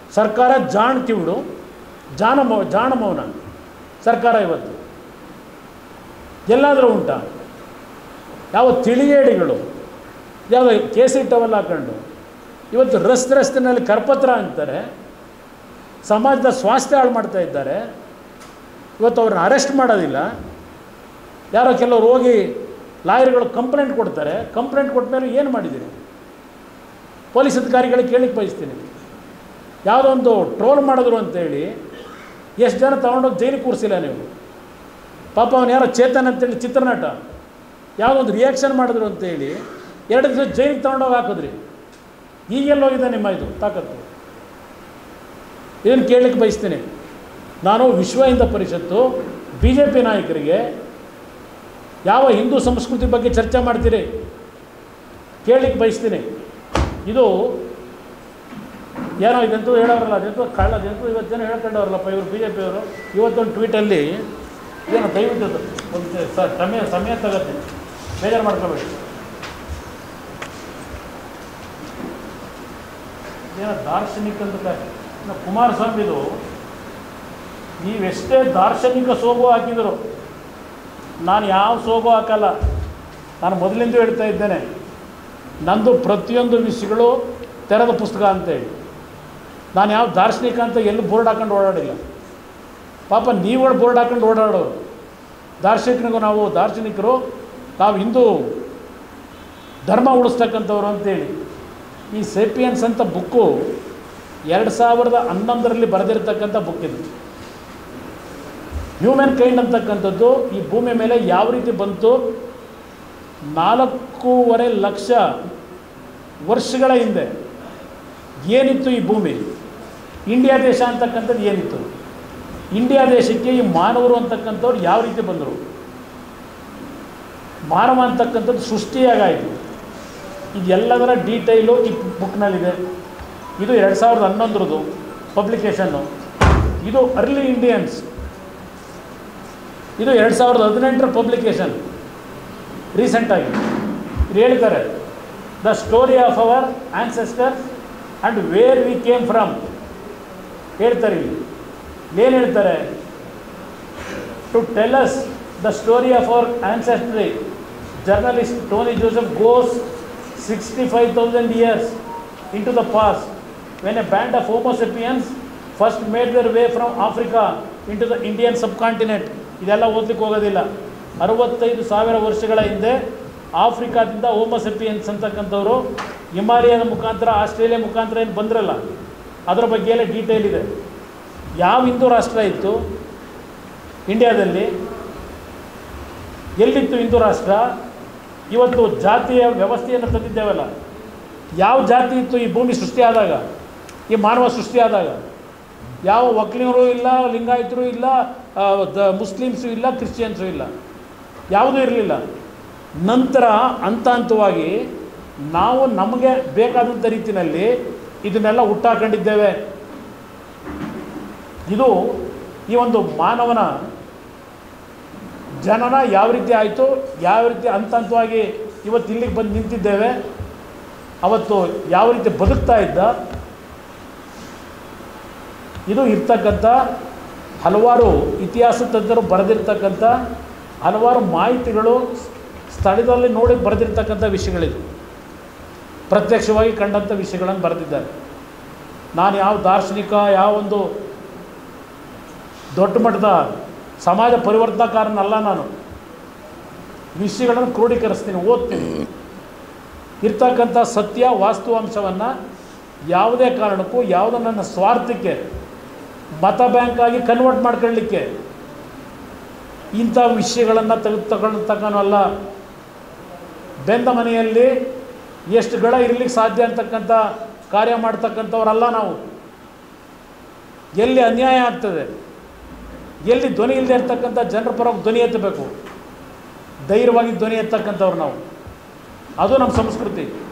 ಸರ್ಕಾರ ಜಾಣ್ ಕಿವಿಡು ಜಾಣ ಮೌ ಜಾಣ ಮೌನ ಸರ್ಕಾರ ಇವತ್ತು ಎಲ್ಲಾದರೂ ಉಂಟಾ ಯಾವ ತಿಳಿಗೇಡಿಗಳು ಯಾವ ಕೇಸರಿ ಟವಲ್ ಹಾಕೊಂಡು ಇವತ್ತು ರಸ್ತೆ ರಸ್ತೆನಲ್ಲಿ ಕರ್ಪತ್ರ ಅಂತಾರೆ ಸಮಾಜದ ಸ್ವಾಸ್ಥ್ಯ ಹಾಳು ಮಾಡ್ತಾ ಇದ್ದಾರೆ ಇವತ್ತು ಅವ್ರನ್ನ ಅರೆಸ್ಟ್ ಮಾಡೋದಿಲ್ಲ ಯಾರೋ ಕೆಲವರು ಹೋಗಿ ಲಾಯರ್ಗಳು ಕಂಪ್ಲೇಂಟ್ ಕೊಡ್ತಾರೆ ಕಂಪ್ಲೇಂಟ್ ಕೊಟ್ಟ ಮೇಲೆ ಏನು ಮಾಡಿದ್ದೀರಿ ಪೊಲೀಸ್ ಅಧಿಕಾರಿಗಳಿಗೆ ಕೇಳಿಕ್ಕೆ ಬಯಸ್ತೀನಿ ಯಾವುದೋ ಒಂದು ಟ್ರೋಲ್ ಮಾಡಿದ್ರು ಅಂತೇಳಿ ಎಷ್ಟು ಜನ ತೊಗೊಂಡೋಗಿ ಜೈಲಿಗೆ ಕೂರಿಸಿಲ್ಲ ನೀವು ಪಾಪ ಅವನು ಯಾರೋ ಚೇತನ್ ಅಂತೇಳಿ ಚಿತ್ರನಟ ಯಾವುದೋ ಒಂದು ರಿಯಾಕ್ಷನ್ ಮಾಡಿದ್ರು ಅಂತೇಳಿ ಎರಡು ದಿವಸ ಜೈಲಿಗೆ ತೊಗೊಂಡೋಗಿ ಹಾಕಿದ್ರಿ ಈಗೆಲ್ಲೋಗಿದೆ ನಿಮ್ಮ ಇದು ತಾಕತ್ತು ಇದನ್ನು ಕೇಳಲಿಕ್ಕೆ ಬಯಸ್ತೀನಿ ನಾನು ವಿಶ್ವ ಹಿಂದ ಪರಿಷತ್ತು ಬಿ ಜೆ ಪಿ ನಾಯಕರಿಗೆ ಯಾವ ಹಿಂದೂ ಸಂಸ್ಕೃತಿ ಬಗ್ಗೆ ಚರ್ಚೆ ಮಾಡ್ತೀರಿ ಕೇಳಲಿಕ್ಕೆ ಬಯಸ್ತೀನಿ ಇದು ಏನೋ ಇದಂತೂ ಹೇಳೋರಲ್ಲ ಅದಂತೂ ಕಳ್ಳ ಅದಂತೂ ಇವತ್ತು ಜನ ಹೇಳ್ಕೊಂಡವ್ರಲ್ಲಪ್ಪ ಇವರು ಬಿ ಜೆ ಪಿಯವರು ಇವತ್ತೊಂದು ಟ್ವೀಟಲ್ಲಿ ಏನೋ ದಯವಿಟ್ಟು ಅದು ಒಂದು ಸ- ಸಮಯ ಸಮಯ ತಗತ್ತೆ ಬೇಜಾರು ಮಾಡ್ಕೋಬೇಡಿ ಏನೋ ದಾರ್ಶನಿಕ ಅಂತ ಕ- ಇನ್ನು ಕುಮಾರಸ್ವಾಮಿದು ನೀವೆಷ್ಟೇ ದಾರ್ಶನಿಕ ಸೋಗು ಹಾಕಿದರು ನಾನು ಯಾವ ಸೋಗು ಹಾಕಲ್ಲ ನಾನು ಮೊದಲಿಂದ ಹೇಳ್ತಾ ಇದ್ದೇನೆ ನಂದು ಪ್ರತಿಯೊಂದು ವಿಷಯಗಳು ತೆರೆದ ಪುಸ್ತಕ ಅಂತೇಳಿ ನಾನು ಯಾವ ದಾರ್ಶನಿಕ ಅಂತ ಎಲ್ಲೂ ಬೋರ್ಡ್ ಹಾಕೊಂಡು ಓಡಾಡಿಲ್ಲ ಪಾಪ ನೀವುಗಳು ಬೋರ್ಡ್ ಹಾಕೊಂಡು ಓಡಾಡೋರು ದಾರ್ಶನಿಕರಿಗೂ ನಾವು ದಾರ್ಶನಿಕರು ನಾವು ಹಿಂದೂ ಧರ್ಮ ಉಳಿಸ್ತಕ್ಕಂಥವ್ರು ಅಂತೇಳಿ ಈ ಸೇಪಿಯನ್ಸ್ ಅಂತ ಬುಕ್ಕು ಎರಡು ಸಾವಿರದ ಹನ್ನೊಂದರಲ್ಲಿ ಬರೆದಿರ್ತಕ್ಕಂಥ ಬುಕ್ ಇದು ಹ್ಯೂಮನ್ ಕೈಂಡ್ ಅಂತಕ್ಕಂಥದ್ದು ಈ ಭೂಮಿ ಮೇಲೆ ಯಾವ ರೀತಿ ಬಂತು ನಾಲ್ಕೂವರೆ ಲಕ್ಷ ವರ್ಷಗಳ ಹಿಂದೆ ಏನಿತ್ತು ಈ ಭೂಮಿ ಇಂಡಿಯಾ ದೇಶ ಅಂತಕ್ಕಂಥದ್ದು ಏನಿತ್ತು ಇಂಡಿಯಾ ದೇಶಕ್ಕೆ ಈ ಮಾನವರು ಅಂತಕ್ಕಂಥವ್ರು ಯಾವ ರೀತಿ ಬಂದರು ಮಾನವ ಅಂತಕ್ಕಂಥದ್ದು ಸೃಷ್ಟಿಯಾಗಾಯಿತು ಇದೆಲ್ಲದರ ಡೀಟೈಲು ಈ ಬುಕ್ನಲ್ಲಿದೆ ಇದು ಎರಡು ಸಾವಿರದ ಹನ್ನೊಂದರದು ಪಬ್ಲಿಕೇಶನ್ನು ಇದು ಅರ್ಲಿ ಇಂಡಿಯನ್ಸ್ ಇದು ಎರಡು ಸಾವಿರದ ಹದಿನೆಂಟರ ಪಬ್ಲಿಕೇಶನ್ ರೀಸೆಂಟಾಗಿ ಇದು ಹೇಳ್ತಾರೆ the story of our ancestors and where we came from ಹೇಳ್ತಾರೆ ಇಲ್ಲಿ ಏನು ಹೇಳ್ತಾರೆ to tell us the story of our ancestry journalist Tony Joseph goes sixty five thousand years into the past when a band of homo sapiens first made their way from Africa into the Indian subcontinent ಇದೆಲ್ಲ ಓದ್ಲಿಕ್ಕೆ ಹೋಗೋದಿಲ್ಲ ಅರವತ್ತೈದು ಸಾವಿರ ವರ್ಷಗಳ ಹಿಂದೆ ಆಫ್ರಿಕಾದಿಂದ Homo sapiens ಅಂತಕ್ಕಂಥವ್ರು ಹಿಮಾಲಯದ ಮುಖಾಂತರ Australia ಮುಖಾಂತರ ಏನು ಬಂದ್ರಲ್ಲ ಅದರ ಬಗ್ಗೆ ಎಲ್ಲ ಡೀಟೇಲ್ ಇದೆ ಯಾವ ಹಿಂದೂ ರಾಷ್ಟ್ರ ಇತ್ತು ಇಂಡಿಯಾದಲ್ಲಿ ಎಲ್ಲಿತ್ತು ಹಿಂದೂ ರಾಷ್ಟ್ರ ಇವತ್ತು ಜಾತಿಯ ವ್ಯವಸ್ಥೆಯನ್ನು ತಂದಿದ್ದೇವಲ್ಲ ಯಾವ ಜಾತಿ ಇತ್ತು ಈ ಭೂಮಿ ಸೃಷ್ಟಿಯಾದಾಗ ಈ ಮಾನವ ಸೃಷ್ಟಿಯಾದಾಗ ಯಾವ ಒಕ್ಲಿಗರು ಇಲ್ಲ ಲಿಂಗಾಯತರು ಇಲ್ಲ ಆ, ದ ಮುಸ್ಲಿಮ್ಸು ಇಲ್ಲ ಕ್ರಿಶ್ಚಿಯನ್ಸು ಇಲ್ಲ ಯಾವುದೂ ಇರಲಿಲ್ಲ ನಂತರ ಹಂತ ಹಂತವಾಗಿ ನಾವು ನಮಗೆ ಬೇಕಾದಂಥ ರೀತಿಯಲ್ಲಿ ಇದನ್ನೆಲ್ಲ ಹುಟ್ಟಾಕೊಂಡಿದ್ದೇವೆ ಇದು ಈ ಒಂದು ಮಾನವನ ಜನನ ಯಾವ ರೀತಿ ಆಯಿತು ಯಾವ ರೀತಿ ಹಂತ ಹಂತವಾಗಿ ಇವತ್ತು ಇಲ್ಲಿಗೆ ಬಂದು ನಿಂತಿದ್ದೇವೆ ಅವತ್ತು ಯಾವ ರೀತಿ ಬದುಕ್ತಾ ಇದ್ದ ಇದು ಇರ್ತಕ್ಕಂಥ ಹಲವಾರು ಇತಿಹಾಸ ತಜ್ಞರು ಬರೆದಿರ್ತಕ್ಕಂಥ ಹಲವಾರು ಮಾಹಿತಿಗಳು ಸ್ಥಳದಲ್ಲಿ ನೋಡಿ ಬರೆದಿರ್ತಕ್ಕಂಥ ವಿಷಯಗಳಿದು ಪ್ರತ್ಯಕ್ಷವಾಗಿ ಕಂಡಂಥ ವಿಷಯಗಳನ್ನು ಬರೆದಿದ್ದಾರೆ ನಾನು ಯಾವ ದಾರ್ಶನಿಕ ಯಾವ ಒಂದು ದೊಡ್ಡ ಮಟ್ಟದ ಸಮಾಜ ಪರಿವರ್ತನಾಕಾರನಲ್ಲ ನಾನು ವಿಷಯಗಳನ್ನು ಕ್ರೋಢೀಕರಿಸ್ತೀನಿ ಓದ್ತೀನಿ ಇರ್ತಕ್ಕಂಥ ಸತ್ಯ ವಾಸ್ತವಾಂಶವನ್ನು ಯಾವುದೇ ಕಾರಣಕ್ಕೂ ಯಾವುದೋ ನನ್ನ ಸ್ವಾರ್ಥಕ್ಕೆ ಮತ ಬ್ಯಾಂಕ್ ಆಗಿ ಕನ್ವರ್ಟ್ ಮಾಡ್ಕೊಳ್ಳಿಕ್ಕೆ ಇಂಥ ವಿಷಯಗಳನ್ನು ತೆಗೆದು ತಗೊಂಡು ತಗೊಳಲ್ಲ ಬೆಂದ ಮನೆಯಲ್ಲಿ ಎಷ್ಟು ಗಳ ಇರಲಿಕ್ಕೆ ಸಾಧ್ಯ ಅಂತಕ್ಕಂಥ ಕಾರ್ಯ ಮಾಡ್ತಕ್ಕಂಥವ್ರಲ್ಲ ನಾವು ಎಲ್ಲಿ ಅನ್ಯಾಯ ಆಗ್ತದೆ ಎಲ್ಲಿ ಧ್ವನಿ ಇಲ್ಲದೆ ಇರ್ತಕ್ಕಂಥ ಜನರ ಪರವಾಗಿ ಧ್ವನಿ ಎತ್ತಬೇಕು ಧೈರ್ಯವಾಗಿ ಧ್ವನಿ ಎತ್ತಕ್ಕಂಥವ್ರು ನಾವು ಅದು ನಮ್ಮ ಸಂಸ್ಕೃತಿ